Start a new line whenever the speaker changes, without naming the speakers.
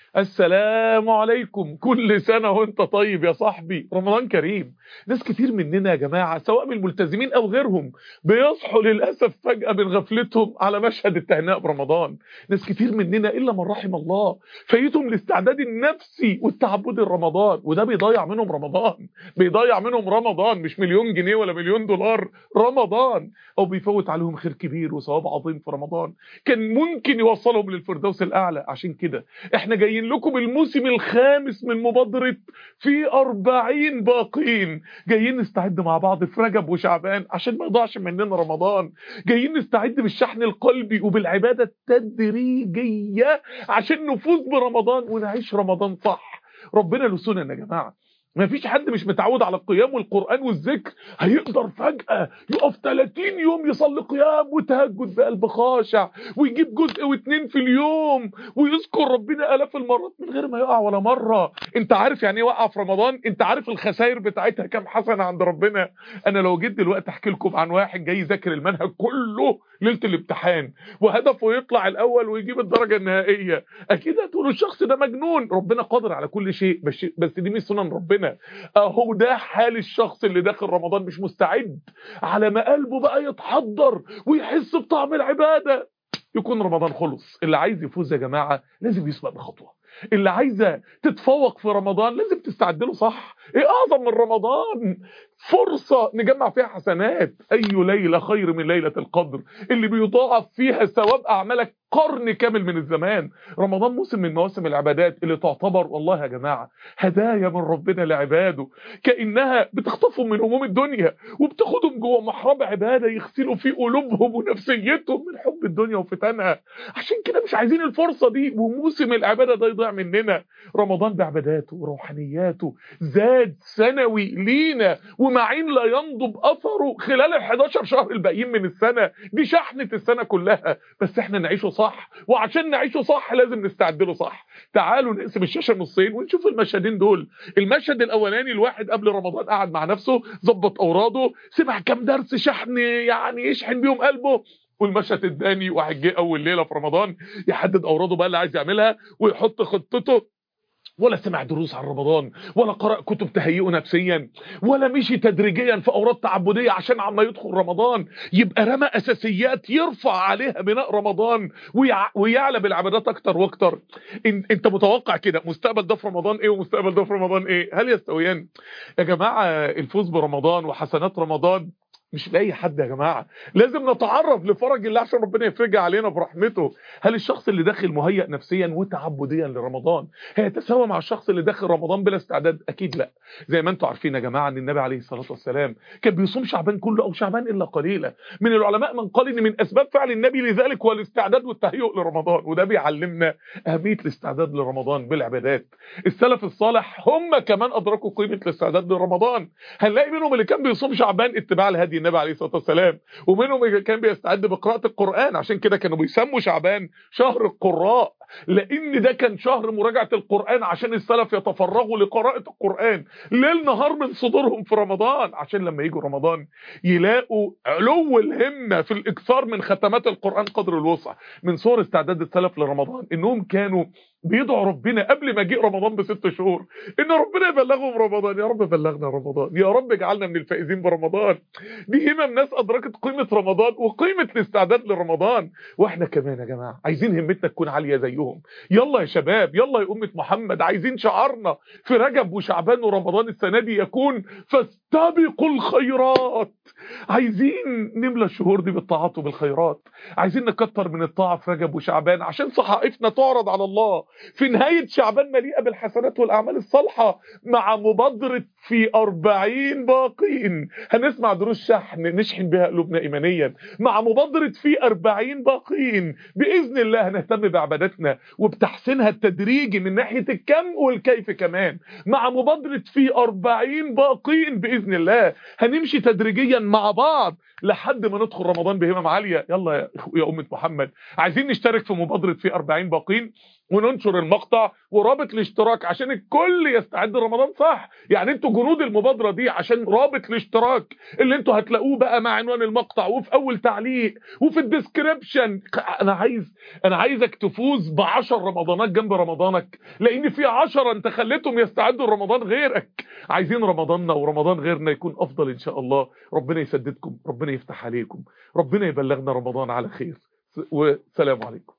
السلام عليكم كل سنة وانت طيب يا صاحبي رمضان كريم ناس كتير مننا يا جماعة سواء من الملتزمين او غيرهم بيصحوا للأسف فجأة من غفلتهم على مشهد التهنئة برمضان ناس كتير مننا إلا من رحم الله فايتهم الاستعداد النفسي والتعبدي لرمضان وده بيضيع منهم رمضان بيضيع منهم رمضان مش مليون جنيه ولا مليون دولار رمضان او بيفوت عليهم خير كبير وثواب عظيم في رمضان كان ممكن يوصلهم للفردوس الأعلى عشان كده احنا جايين لكم الموسم الخامس من مبادرة في أربعين باقين جايين نستعد مع بعض في رجب وشعبان عشان ما يضيعش مننا رمضان جايين نستعد بالشحن القلبي وبالعبادة التدريجية عشان نفوز برمضان ونعيش رمضان صح ربنا له سنن يا جماعه ما فيش حد مش متعود على القيام والقرآن والذكر هيقدر فجأة يقف 30 يوم يصلي قيام وتهجد بقلب خاشع ويجيب جزء واتنين في اليوم ويذكر ربنا آلاف المرات من غير ما يقع ولا مرة انت عارف يعني ايه وقع في رمضان انت عارف الخسائر بتاعتها كام حسنة عند ربنا انا لو جيت دلوقتي احكي لكم عن واحد جاي يذاكر المنهج كله ليلة الامتحان وهدفه يطلع الاول ويجيب الدرجة النهائية اكيد هتقولوا الشخص ده مجنون ربنا قادر على كل شيء بس بس دي مش سنن ربنا اهو ده حال الشخص اللي داخل رمضان مش مستعد على ما قلبه بقى يتحضر ويحس بطعم العبادة يكون رمضان خلص اللي عايز يفوز يا جماعة لازم يسبق بخطوة اللي عايزة تتفوق في رمضان لازم تستعد له صح ايه اعظم من رمضان فرصة نجمع فيها حسنات اي ليلة خير من ليلة القدر اللي بيضاعف فيها ثواب اعمالك قرن كامل من الزمان رمضان موسم من مواسم العبادات اللي تعتبر والله يا جماعة هدايا من ربنا لعباده كأنها بتخطفهم من هموم الدنيا وبتاخدهم جوه محراب عبادة يغسلوا فيه قلوبهم ونفسيتهم من حب الدنيا وفتنها عشان كده مش عايزين الفرصة دي وموسم العبادة ده يضيع مننا رمضان بعباداته وروحانياته زاد سنوي لينا ومعين لا ينضب أثره خلال ال 11 شهر الباقيين من السنة دي شحنة السنة كلها بس احنا نعيشه صح وعشان نعيشه صح لازم نستعد له صح تعالوا نقسم الشاشة نصين ونشوف المشهدين دول المشهد الأولاني الواحد قبل رمضان قعد مع نفسه ظبط أوراده سمع كام درس شحن يعني يشحن بيهم قلبه والمشهد الثاني واحد جه اول ليله في رمضان يحدد اوراده بقى اللي عايز يعملها ويحط خطته ولا سمع دروس عن رمضان ولا قرأ كتب تهيئه نفسيا ولا مشي تدريجيا في أوراد تعبدية عشان عما يدخل رمضان يبقى رمى أساسيات يرفع عليها بناء رمضان ويع... ويعلى بالعبادات أكتر وأكتر إن... أنت متوقع كده مستقبل ده في رمضان إيه ومستقبل ده في رمضان إيه هل يستويان يا جماعة الفوز برمضان وحسنات رمضان مش لاي حد يا جماعه لازم نتعرف لفرج الله عشان ربنا يفرجها علينا برحمته هل الشخص اللي داخل مهيئ نفسيا وتعبديا لرمضان هيتساوى مع الشخص اللي داخل رمضان بلا استعداد اكيد لا زي ما انتم عارفين يا جماعه ان النبي عليه الصلاه والسلام كان بيصوم شعبان كله او شعبان الا قليلا من العلماء من قال ان من اسباب فعل النبي لذلك هو الاستعداد والتهيؤ لرمضان وده بيعلمنا اهميه الاستعداد لرمضان بالعبادات السلف الصالح هم كمان ادركوا قيمه الاستعداد لرمضان هنلاقي منهم اللي كان بيصوم شعبان اتباع لهدي النبي عليه الصلاه والسلام ومنهم اللي كان بيستعد بقراءه القران عشان كده كانوا بيسموا شعبان شهر القراء لان ده كان شهر مراجعه القران عشان السلف يتفرغوا لقراءه القران ليل نهار من صدورهم في رمضان عشان لما يجوا رمضان يلاقوا علو الهمه في الاكثار من ختمات القران قدر الوسع من صور استعداد السلف لرمضان انهم كانوا بيدعوا ربنا قبل ما جه رمضان بست شهور ان ربنا يبلغهم رمضان يا رب بلغنا رمضان يا رب اجعلنا من الفائزين برمضان دي همم ناس ادركت قيمه رمضان وقيمه الاستعداد لرمضان واحنا كمان يا جماعه عايزين همتنا تكون عاليه زيهم يلا يا شباب يلا يا امه محمد عايزين شعارنا في رجب وشعبان ورمضان السنه دي يكون فاستبقوا الخيرات عايزين نملى الشهور دي بالطاعات وبالخيرات عايزين نكتر من الطاعه في رجب وشعبان عشان صحائفنا تعرض على الله في نهاية شعبان مليئة بالحسنات والأعمال الصالحة مع مبادرة في أربعين باقين هنسمع دروس شحن نشحن بها قلوبنا إيمانيا مع مبادرة في أربعين باقين بإذن الله هنهتم بعبادتنا وبتحسينها التدريجي من ناحية الكم والكيف كمان مع مبادرة في أربعين باقين بإذن الله هنمشي تدريجيا مع بعض لحد ما ندخل رمضان بهمم عالية يلا يا أمة محمد عايزين نشترك في مبادرة في 40 باقين وننشر المقطع ورابط الاشتراك عشان الكل يستعد لرمضان صح يعني انتوا جنود المبادره دي عشان رابط الاشتراك اللي انتوا هتلاقوه بقى مع عنوان المقطع وفي اول تعليق وفي الديسكريبشن انا عايز انا عايزك تفوز ب 10 رمضانات جنب رمضانك لان في 10 انت خليتهم يستعدوا لرمضان غيرك عايزين رمضاننا ورمضان غيرنا يكون افضل ان شاء الله ربنا يسددكم ربنا يفتح عليكم ربنا يبلغنا رمضان على خير والسلام عليكم